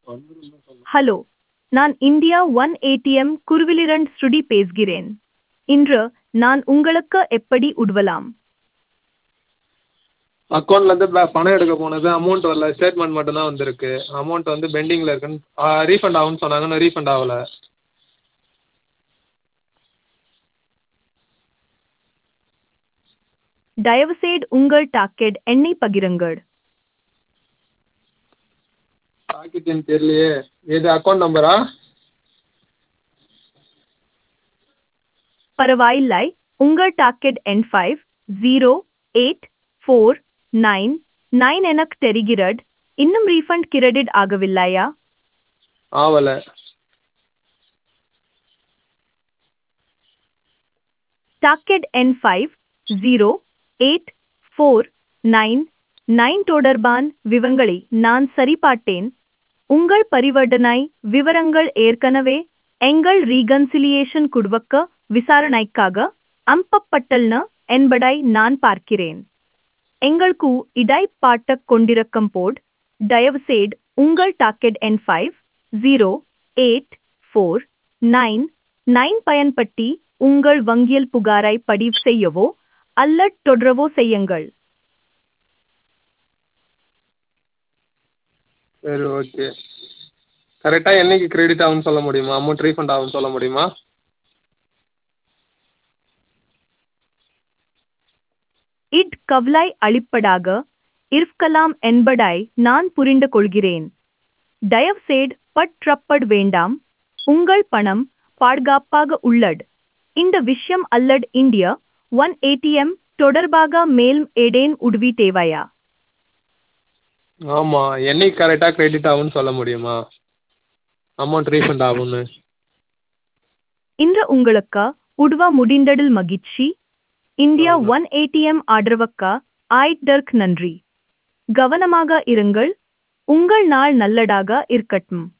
hello நான் India one ATM குருவிலிரண்ட் ஸ்ருடி பேசுகிறேன் இன்று நான் உங்களுக்கு எப்படி உதவலாம் அக்கௌண்ட்லேருந்து பணம் எடுக்க போனது அமௌண்ட் வரல ஸ்டேட்மெண்ட் மட்டும்தான் வந்திருக்கு அமௌண்ட் வந்து பெண்டிங்கில் இருக்குன்னு ரீஃபண்ட் ஆகும்னு சொன்னாங்க இன்னும் ரீஃபண்ட் ஆகலை தயவுசெய்து உங்கள் டாக்கெட் எண்ணை பகிருங்கள் பாக்கெட் எண் தெரியலையே எது அக்கௌண்ட் நம்பரா பரவாயில்லை உங்கள் டாக்கெட் எண் five zero eight four nine nine எனக்கு தெரிகிறது இன்னும் ரீஃபண்ட் கிரெடிட் ஆகவில்லையா ஆகலை டாக்கெட் எண் five zero eight four nine nine தொடர்பான விவரங்களை நான் சரிபார்த்தேன் உங்கள் பரிவர்த்தனை விவரங்கள் ஏற்கனவே எங்கள் ரீகன்சிலியேஷன் குழுவுக்கு விசாரணைக்காக அனுப்பப்பட்டன என்பதை நான் பார்க்கிறேன் எங்களுக்கு இடைப்பாட்டக் கொண்டிருக்கும் போது தயவுசெய்து உங்கள் டாக்கெட் எண் five zero eight four nine nine பயன்படுத்தி உங்கள் வங்கியில் புகாரை பதிவு செய்யவோ அல்லது தொடரவோ செய்யுங்கள் சரி ஓகே கரெக்டாக என்னைக்கு கிரெடிட் ஆகும்னு சொல்ல முடியுமா அமௌண்ட் ரீஃபண்ட் ஆகும்னு சொல்ல முடியுமா இட் கவலை அளிப்பதாக இருக்கலாம் என்பதை நான் புரிந்து கொள்கிறேன் தயவுசெய்து பற்றப்பட வேண்டாம் உங்கள் பணம் பாதுகாப்பாக உள்ளது இந்த விஷயம் அல்லது இந்தியா ஒன் ஏடிஎம் தொடர்பாக மேலும் ஏதேன் உதவி தேவையா ஆமாம் என்னைக்கு கரெக்டாக கிரெடிட் ஆகும்னு சொல்ல முடியுமா அமௌண்ட் ரீஃபண்ட் ஆகும்னு இன்று உங்களுக்கு உதவ முடிந்ததில் மகிழ்ச்சி இந்தியா ஒன் ஏடிஎம் ஆதரவுக்கு ஆயிட்டதற்கு நன்றி கவனமாக இருங்கள் உங்கள் நாள் நல்லதாக இருக்கட்டும்